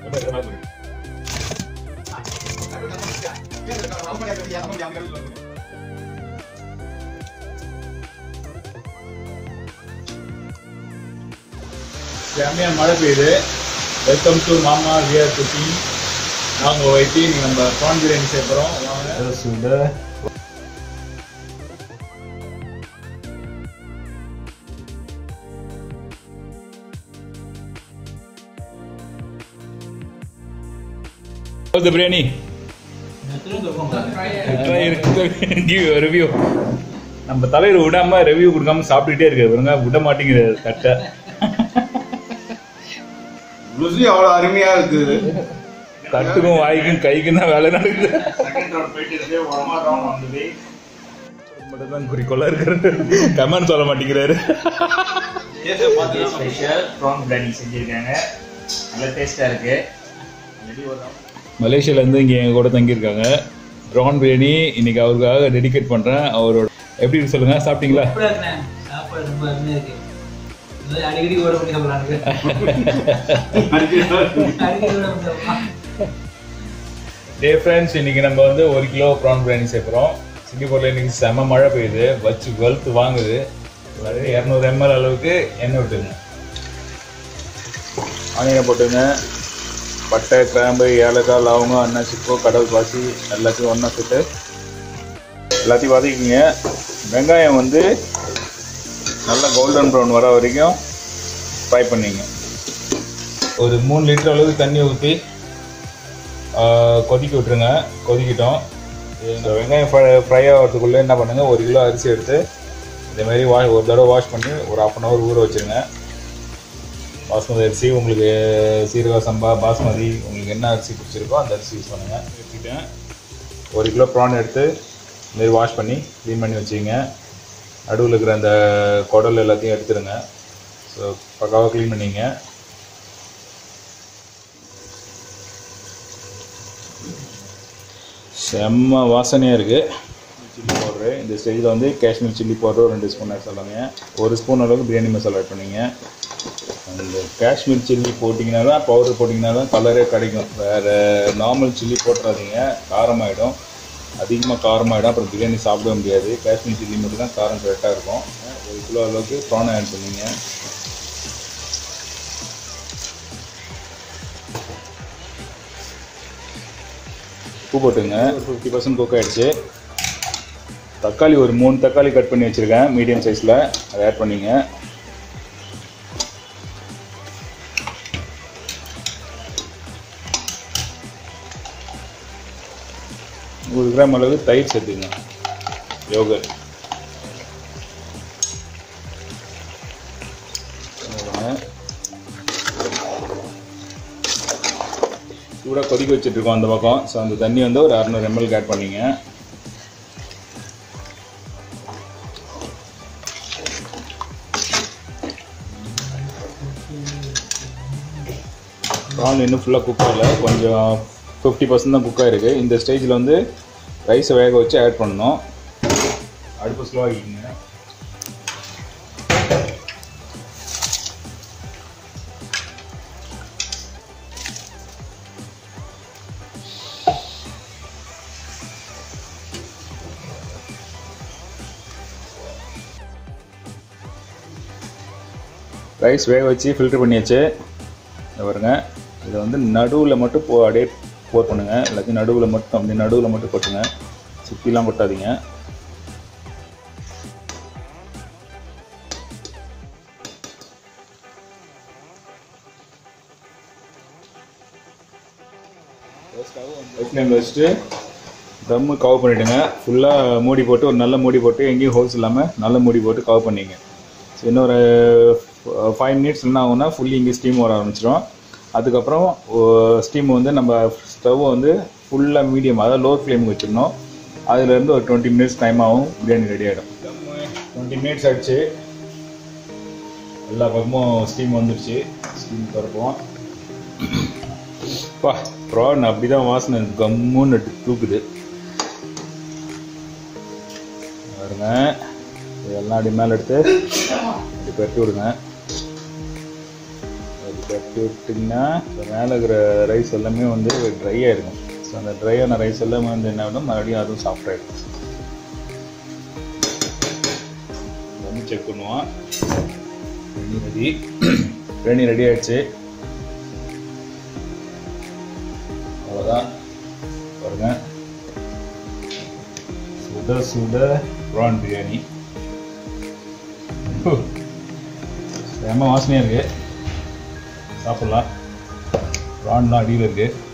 செம்மையா மழை பெய்யுது வெல்கம் டு மாமா வியர் குக்கிங் நாங்கள் வைத்தி நீங்கள் நம்ம ப்ரான் பிரியாணி செய்ய போகிறோம் வாங்க சுட the biryani try give a review நம்ம தலைவர் விடாம ரிவ்யூ கொடுக்காம சாப்பிட்டுட்டே இருக்கு பாருங்க விட மாட்டேங்குது தட்டை ருசி அவ்வளவு அருமையா இருக்குது தட்டுக்கும் வாய்க்கும் கைக்கும் தான் வேலை நடக்குது செகண்ட் ரவுண்ட் போயிட்டு இருக்கு உரமா ரவுண்ட் வந்தது மட்டும் தான் குறிக்கோளா இருக்கிறாரு கமெண்ட் சொல்ல மாட்டேங்கிறாரு ஸ்பெஷல் ப்ரான் பிரியாணி செஞ்சுருக்காங்க நல்ல டேஸ்ட்டாக இருக்கு மலேசியால இருந்து இங்க எங்க கூட தங்கியிருக்காங்க ப்ரான் பிரியாணி இன்னைக்கு அவருக்காக டெடிகேட் பண்றேன் அவரோட எப்படி இருக்கு சொல்லுங்க சாப்பிட்டீங்களா சூப்பரா இருக்குண்ணே. சாப்பாடு ரொம்ப அருமையா இருக்கு இந்த மாதிரி அடிக்கடி ஓட பண்ணி சாப்பிடலாங்க அடிக்கடி ஓட பண்ணி சாப்பிடலாம் டே ஃப்ரெண்ட்ஸ் இன்னைக்கு நம்ம வந்து ஒரு கிலோ ப்ரான் பிரியாணி சேர்க்குறோம் சிங்கப்பூர்ல இன்னைக்கு செம மழை பெய்யுது வச்சு வெளுத்து வாங்குது ஒரு இரநூறு எம்எல் அளவுக்கு எண்ணெய் விட்டுங்க ஆனியனை போட்டுங்க பட்டை கிராம்பு ஏலக்காய் லவங்கம் அன்னாச்சிப்பூ கடல் பாசி எல்லாத்தையும் ஒன்றா சுட்டு எல்லாத்தையும் வதக்கிங்க வெங்காயம் வந்து நல்லா கோல்டன் ப்ரௌன் வர வரைக்கும் ஃப்ரை பண்ணிங்க ஒரு மூணு லிட்டர் அளவுக்கு தண்ணி ஊற்றி கொதிக்க விட்டுருங்க கொதிக்கிட்டோம் இந்த வெங்காயம் ஃப்ரை ஃப்ரை ஆகிறதுக்குள்ளே என்ன பண்ணுங்கள் ஒரு கிலோ அரிசி எடுத்து இதேமாரி வா ஒரு தடவை வாஷ் பண்ணி ஒரு half அன் ஹவர் ஊற வச்சுருங்க பாஸ்மதி அரிசி உங்களுக்கு சீரக சம்பா பாஸ்மதி உங்களுக்கு என்ன அரிசி பிடிச்சிருக்கோ அந்த அரிசி யூஸ் பண்ணுங்கள் எடுத்துக்கிட்டேன் ஒரு கிலோ ப்ரான் எடுத்து இதுமாரி வாஷ் பண்ணி க்ளீன் பண்ணி வச்சுங்க நடுவில் இருக்கிற அந்த குடல் எல்லாத்தையும் எடுத்துருங்க ஸோ பக்காவாக க்ளீன் பண்ணிங்க செம்ம வாசனையாக இருக்குது சில்லி பவுட்ரு இந்த ஸ்டேஜில் வந்து காஷ்மீர் சில்லி பவுடர் ரெண்டு ஸ்பூன் ஆட் சொல்லுங்க ஒரு ஸ்பூன் அளவுக்கு பிரியாணி மசாலா ஆட் பண்ணிங்க அந்த காஷ்மீர் சில்லி போட்டிங்கன்னா தான் பவுடர் போட்டிங்கன்னா தான் கலரே கிடைக்கும் வேறு நார்மல் சில்லி போட்டுறாதீங்க காரமாயிடும் அதிகமாக காரமாயிடும் அப்புறம் பிரியாணி சாப்பிட முடியாது காஷ்மீர் சில்லி மட்டும் தான் காரம் கரெக்டாக இருக்கும் ஒரு கிலோ அளவுக்கு ப்ரான் ஆட் பண்ணிங்க உப்பு போட்டுங்க ஒரு ஃபிஃப்டி பர்சன்ட் குக் ஆகிடுச்சு தக்காளி ஒரு மூணு தக்காளி கட் பண்ணி வச்சுருக்கேன் மீடியம் சைஸில் அதை ஆட் பண்ணிங்க நூறு கிராம் அளவு தயிர் சேர்த்துங்க யோகர்ட் சூடாக கொதிக்க வச்சுட்டு இருக்கோம் அந்த பக்கம் ஸோ அந்த தண்ணி வந்து ஒரு அறநூறு எம்எல் ஆட் பண்ணிங்க ப்ரான் இன்னும் ஃபுல்லாக குக் ஆகல கொஞ்சம் ஃபிஃப்டி பர்சன்ட் தான் குக் ஆகிருக்கு இந்த ஸ்டேஜில் வந்து ரைஸை வேக வச்சு ஆட் பண்ணணும் அடுப்பு ஸ்லோ ஆகிக்கிங்க ரைஸ் வேக வச்சு ஃபில்டர் பண்ணியாச்சு இதை பாருங்க இதை வந்து நடுவில் மட்டும் போ அப்படியே போர் பண்ணுங்க எல்லாத்தையும் நடுவில் மட்டும் அப்படி நடுவில் மட்டும் கொட்டுங்க சுற்றிலாம் கொட்டாதீங்க ஃப்ளேமில் வச்சுட்டு தம்மு கவர் பண்ணிவிடுங்க ஃபுல்லாக மூடி போட்டு ஒரு நல்ல மூடி போட்டு எங்கேயும் ஹோல்ஸ் இல்லாமல் நல்ல மூடி போட்டு கவர் பண்ணிங்க ஸோ இன்னொரு ஃபைவ் மினிட்ஸ் என்ன ஆகும்னா ஃபுல்லி இங்கே ஸ்டீம் வர ஆரம்பிச்சிடும் அதுக்கப்புறம் ஸ்டீம் வந்து நம்ம ஸ்டவ் வந்து ஃபுல்லாக மீடியம் அதாவது லோ ஃப்ளேமுக்கு வச்சிடணும் அதுலேருந்து ஒரு டுவெண்ட்டி மினிட்ஸ் டைம் ஆகும் பிரியாணி ரெடி ஆகிடும் டுவெண்ட்டி மினிட்ஸ் ஆயிடுச்சு எல்லா பக்கமும் ஸ்டீம் வந்துடுச்சு ஸ்டீம் திறப்போம் பா ப்ரான் அப்படி தான் வாசனை கம்முன்னு தூக்குது பாருங்க இதெல்லாம் அப்படி மேலே எடுத்து அப்படி பெருட்டி விடுங்க அது தட்டி விட்டிங்கன்னா ஸோ மேலே இருக்கிற ரைஸ் எல்லாமே வந்து ட்ரை ஆகிருக்கும் ஸோ அந்த ட்ரை ஆன ரைஸ் எல்லாமே வந்து என்ன ஆகும் மறுபடியும் அதுவும் சாஃப்ட் ஆகிடும் வந்து செக் பண்ணுவோம் ரெடி ரெடி ரெடி ரெடி ஆயிடுச்சு அவ்வளோதான் பாருங்க சுட சுட ப்ரான் பிரியாணி செம்ம வாசனையாக இருக்கு சாப்பிட்லாம் ப்ரான்லாம் அடியில் இருக்குது